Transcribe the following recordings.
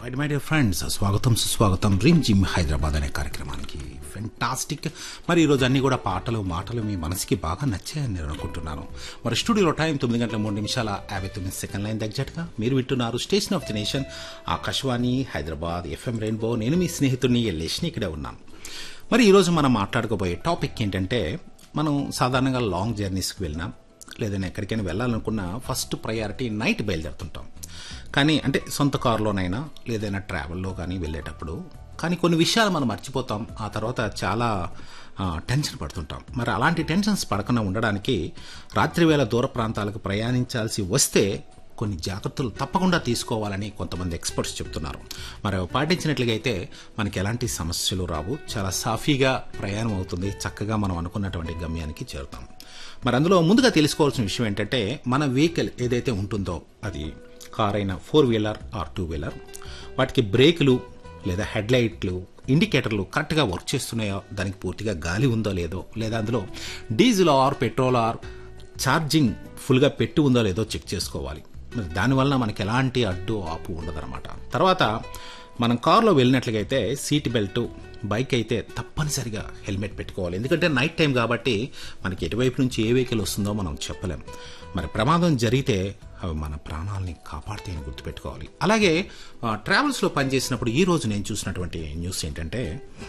right my dear friends స్వాగతం సుస్వాగతం dream gym Hyderabad అనే కార్యక్రమానికి ఫెంటాస్టిక్ మరి ఈరోజు అన్ని కూడా పాటలు మాటలు మీ మనసుకి బాగా నచ్చాయని నేను అనుకుంటున్నాను మరి స్టూడియోలో టైం తొమ్మిది గంటల మూడు నిమిషాల యాభై తొమ్మిది సెకండ్ లైన్ తగ్గట్టుగా మీరు వింటున్నారు station of the nation Akashvani Hyderabad FM rainbow నేను మీ స్నేహితుడిని ఎల్లేష్ని ఇక్కడే ఉన్నాను మరి ఈరోజు మనం మాట్లాడుకోబోయే టాపిక్ ఏంటంటే మనం సాధారణంగా లాంగ్ జర్నీస్కి వెళ్ళినా లేదంటే ఎక్కడికైనా వెళ్ళాలనుకున్న ఫస్ట్ ప్రయారిటీ నైట్ బయలుదేరుతుంటాం కానీ అంటే సొంత కారులోనైనా లేదైనా ట్రావెల్లో కానీ వెళ్ళేటప్పుడు కానీ కొన్ని విషయాలు మనం మర్చిపోతాం ఆ తర్వాత చాలా ఆ, టెన్షన్ పడుతుంటాం మరి అలాంటి టెన్షన్స్ పడకుండా ఉండడానికి రాత్రి వేళ దూర ప్రాంతాలకు ప్రయాణించాల్సి వస్తే కొన్ని జాగ్రత్తలు తప్పకుండా తీసుకోవాలని కొంతమంది ఎక్స్పర్ట్స్ చెప్తున్నారు మరి అవి పాటించినట్లుగా అయితే మనకి ఎలాంటి సమస్యలు రావు చాలా సాఫీగా ప్రయాణం అవుతుంది చక్కగా మనం అనుకున్నటువంటి గమ్యానికి చేరుతాం మరి అందులో ముందుగా తెలుసుకోవాల్సిన విషయం ఏంటంటే మన వెహికల్ ఏదైతే ఉంటుందో అది కార్ అయినా four wheeler or two wheeler వాటికి బ్రేకులు లేదా హెడ్ లైట్లు ఇండికేటర్లు కరెక్ట్గా వర్క్ చేస్తున్నాయో దానికి పూర్తిగా గాలి ఉందో లేదో లేదా అందులో diesel or petrol or charging ఫుల్గా పెట్టి ఉందో లేదో చెక్ చేసుకోవాలి మరి దానివల్ల మనకి ఎలాంటి అడ్డు ఆపు ఉండదన్నమాట తర్వాత మనం కారులో వెళ్ళినట్లయితే సీట్ బెల్ట్ బైక్ అయితే తప్పనిసరిగా హెల్మెట్ పెట్టుకోవాలి ఎందుకంటే నైట్ టైం కాబట్టి మనకి ఎటువైపు నుంచి ఏ వెహికల్ వస్తుందో మనం చెప్పలేం మరి ప్రమాదం జరిగితే అవి మన ప్రాణాలని కాపాడుతాయని గుర్తుపెట్టుకోవాలి అలాగే ఆ, ట్రావెల్స్లో పనిచేసినప్పుడు ఈ రోజు నేను చూసినటువంటి న్యూస్ ఏంటంటే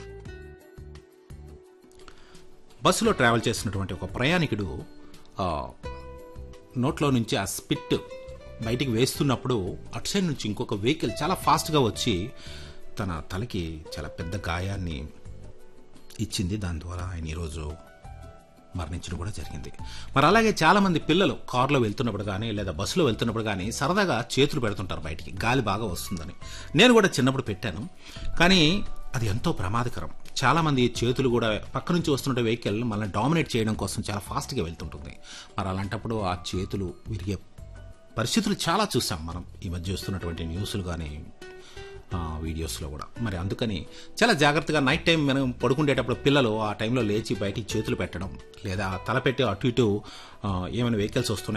బస్సులో ట్రావెల్ చేస్తున్నటువంటి ఒక ప్రయాణికుడు ఆ, నోట్లో నుంచి ఆ స్పిట్ బయటికి వేస్తున్నప్పుడు అటు సైడ్ నుంచి ఇంకొక వెహికల్ చాలా ఫాస్ట్గా వచ్చి తన తలకి చాలా పెద్ద గాయాన్ని ఇచ్చింది దాని ద్వారా ఆయన ఈరోజు మరణించడం కూడా జరిగింది మరి అలాగే చాలా మంది పిల్లలు కారులో వెళ్తున్నప్పుడు కానీ లేదా బస్సులో వెళ్తున్నప్పుడు కానీ సరదాగా చేతులు పెడుతుంటారు బయటికి గాలి బాగా వస్తుందని నేను కూడా చిన్నప్పుడు పెట్టాను కానీ అది ఎంతో ప్రమాదకరం చాలా మంది చేతులు కూడా పక్క నుంచి వస్తున్న వెహికల్ మనల్ని డామినేట్ చేయడం కోసం చాలా ఫాస్ట్గా వెళ్తుంటుంది మరి అలాంటప్పుడు ఆ చేతులు విరిగే పరిస్థితులు చాలా చూసాం మనం ఈ మధ్య చూస్తున్నటువంటి న్యూస్లు కానీ ఆ, వీడియోస్లో కూడా మరి అందుకని చాలా జాగ్రత్తగా నైట్ టైం మనం పడుకునేటప్పుడు పిల్లలు ఆ టైంలో లేచి బయటికి చేతులు పెట్టడం లేదా తల పెట్టి అటు ఇటు ఆ, ఏమైనా వెహికల్స్ వస్తున్నాయి